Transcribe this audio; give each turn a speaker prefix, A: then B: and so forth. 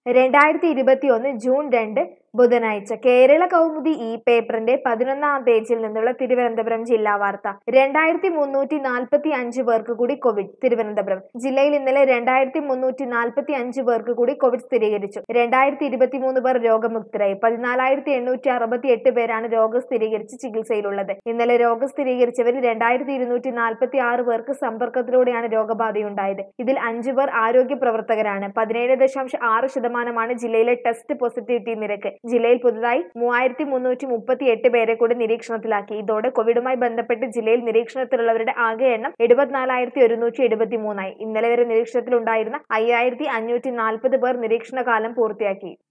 A: രണ്ടായിരത്തി ഇരുപത്തിയൊന്ന് ജൂൺ രണ്ട് ബുധനാഴ്ച കേരള കൗമുദി ഈ പേപ്പറിന്റെ പതിനൊന്നാം പേജിൽ നിന്നുള്ള തിരുവനന്തപുരം ജില്ലാ വാർത്ത രണ്ടായിരത്തി മുന്നൂറ്റി നാൽപ്പത്തി അഞ്ച് പേർക്ക് കൂടി കോവിഡ് തിരുവനന്തപുരം ജില്ലയിൽ ഇന്നലെ രണ്ടായിരത്തി മുന്നൂറ്റി നാൽപ്പത്തി അഞ്ച് പേർക്ക് കൂടി കോവിഡ് സ്ഥിരീകരിച്ചു രണ്ടായിരത്തി ഇരുപത്തിമൂന്ന് പേർ രോഗമുക്തരായി പതിനാലായിരത്തി എണ്ണൂറ്റി അറുപത്തി എട്ട് പേരാണ് രോഗം സ്ഥിരീകരിച്ച് ചികിത്സയിലുള്ളത് ഇന്നലെ രോഗം സ്ഥിരീകരിച്ചവരിൽ രണ്ടായിരത്തി ഇരുന്നൂറ്റി നാൽപ്പത്തി ആറ് പേർക്ക് സമ്പർക്കത്തിലൂടെയാണ് രോഗബാധയുണ്ടായത് ഇതിൽ അഞ്ചു പേർ ആരോഗ്യ പ്രവർത്തകരാണ് പതിനേഴ് ദശാംശം ആറ് ശതമാനമാണ് ജില്ലയിലെ ടെസ്റ്റ് പോസിറ്റിവിറ്റി നിരക്ക് ജില്ലയിൽ പുതുതായി മൂവായിരത്തി മുന്നൂറ്റി മുപ്പത്തി എട്ട് പേരെ കൂടി നിരീക്ഷണത്തിലാക്കി ഇതോടെ കോവിഡുമായി ബന്ധപ്പെട്ട് ജില്ലയിൽ നിരീക്ഷണത്തിലുള്ളവരുടെ ആകെ എണ്ണം എഴുപത്തിനാലായിരത്തി ഒരുന്നൂറ്റി എഴുപത്തി മൂന്നായി ഇന്നലെ വരെ നിരീക്ഷണത്തിലുണ്ടായിരുന്ന അയ്യായിരത്തി അഞ്ഞൂറ്റി നാൽപ്പത് പേർ നിരീക്ഷണകാലം പൂർത്തിയാക്കി